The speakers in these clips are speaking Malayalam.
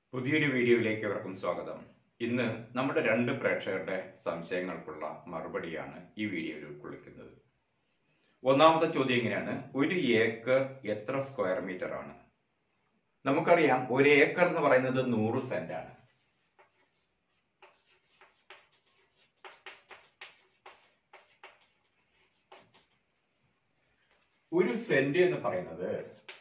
പുതിയൊരു വീഡിയോയിലേക്ക് അവർക്കും സ്വാഗതം ഇന്ന് നമ്മുടെ രണ്ട് പ്രേക്ഷകരുടെ സംശയങ്ങൾക്കുള്ള മറുപടിയാണ് ഈ വീഡിയോയിൽ ഉൾക്കൊള്ളിക്കുന്നത് ഒന്നാമത്തെ ചോദ്യം ഇങ്ങനെയാണ് ഒരു ഏക്കർ എത്ര സ്ക്വയർ മീറ്റർ ആണ് നമുക്കറിയാം ഒരു ഏക്കർ എന്ന് പറയുന്നത് നൂറ് സെന്റ് ആണ് ഒരു സെന്റ് എന്ന് പറയുന്നത്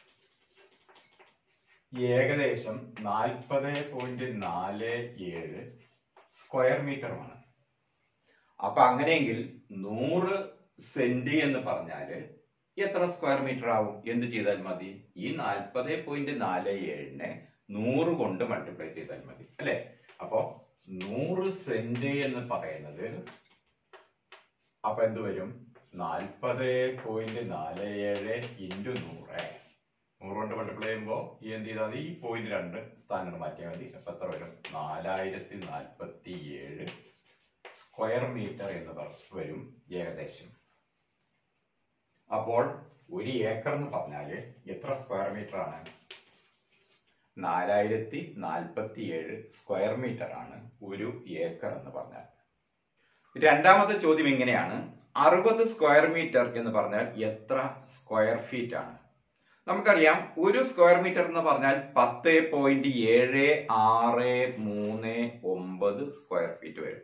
ഏകദേശം നാൽപ്പത് പോയിന്റ് നാല് ഏഴ് സ്ക്വയർ മീറ്ററുമാണ് അപ്പൊ അങ്ങനെയെങ്കിൽ നൂറ് സെന്റ് എന്ന് പറഞ്ഞാല് എത്ര സ്ക്വയർ മീറ്റർ ആവും എന്ത് ചെയ്താൽ മതി ഈ നാൽപ്പത് പോയിന്റ് നാല് ഏഴിനെ നൂറ് കൊണ്ട് മൾട്ടിപ്ലൈ ചെയ്താൽ മതി അല്ലെ അപ്പോ നൂറ് സെന്റ് എന്ന് പറയുന്നത് അപ്പൊ എന്ത് വരും നാൽപ്പത് പോയിന്റ് നാല് ഏഴ് ഇൻറ്റു നൂറ് നൂറ് കൊണ്ട് മൾട്ടിപ്ലൈ ചെയ്യുമ്പോൾ ഈ എന്ത് ചെയ്താൽ മതി ഈ പോയിന്റ് രണ്ട് സ്ഥാനം മാറ്റിയാൽ മതി അപ്പൊ എത്ര വരും നാലായിരത്തി നാൽപ്പത്തി ഏഴ് സ്ക്വയർ മീറ്റർ എന്ന് പറ- വരും ഏകദേശം അപ്പോൾ ഒരു ഏക്കർ എന്ന് പറഞ്ഞാല് എത്ര സ്ക്വയർ മീറ്റർ ആണ് നാലായിരത്തി നാൽപ്പത്തി ഏഴ് സ്ക്വയർ മീറ്റർ ആണ് ഒരു ഏക്കർ എന്ന് പറഞ്ഞാൽ രണ്ടാമത്തെ ചോദ്യം ഇങ്ങനെയാണ് അറുപത് സ്ക്വയർ മീറ്റർ എന്ന് പറഞ്ഞാൽ എത്ര സ്ക്വയർ ഫീറ്റ് ആണ് നമുക്കറിയാം ഒരു സ്ക്വയർ മീറ്റർ എന്ന് പറഞ്ഞാൽ പത്ത് പോയിന്റ് ഏഴ് ആറ് മൂന്ന് ഒമ്പത് സ്ക്വയർ ഫീറ്റ് വരും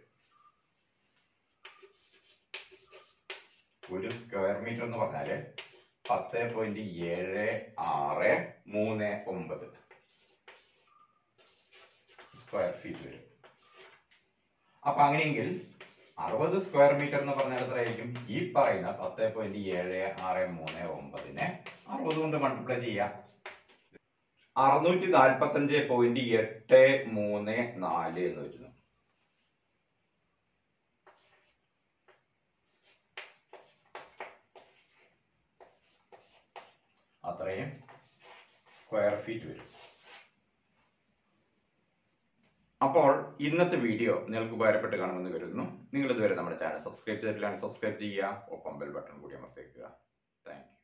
ഒരു സ്ക്വയർ മീറ്റർ എന്ന് പറഞ്ഞാല് പത്ത് പോയിന്റ് ഏഴ് ആറ് മൂന്ന് ഒമ്പത് സ്ക്വയർ ഫീറ്റ് വരും അപ്പൊ അങ്ങനെയെങ്കിൽ അറുപത് സ്ക്വയർ മീറ്റർ എന്ന് പറഞ്ഞാൽ എത്രയായിരിക്കും ഈ പറയുന്ന പത്ത് പോയിന്റ് ഏഴ് ആറ് മൂന്ന് ഒമ്പതിനെ അറുപത് കൊണ്ട് മൾട്ടിപ്ലൈ ചെയ്യാം അറുന്നൂറ്റി നാൽപ്പത്തി അഞ്ച് പോയിന്റ് എട്ട് മൂന്ന് നാല് എന്ന് വരുന്നു അത്രയും സ്ക്വയർ ഫീറ്റ് വരും അപ്പോൾ ഇന്നത്തെ വീഡിയോ നിങ്ങൾക്ക് ഉപകാരപ്പെട്ട് കാണുമെന്ന് കരുതുന്നു നിങ്ങൾ ഇതുവരെ നമ്മുടെ ചാനൽ സബ്സ്ക്രൈബ് ചെയ്തിട്ടില്ലെങ്കിൽ സബ്സ്ക്രൈബ് ചെയ്യുക ഒപ്പം ബെൽ ബട്ടൺ കൂടി അമർത്തേക്കുക താങ്ക് യു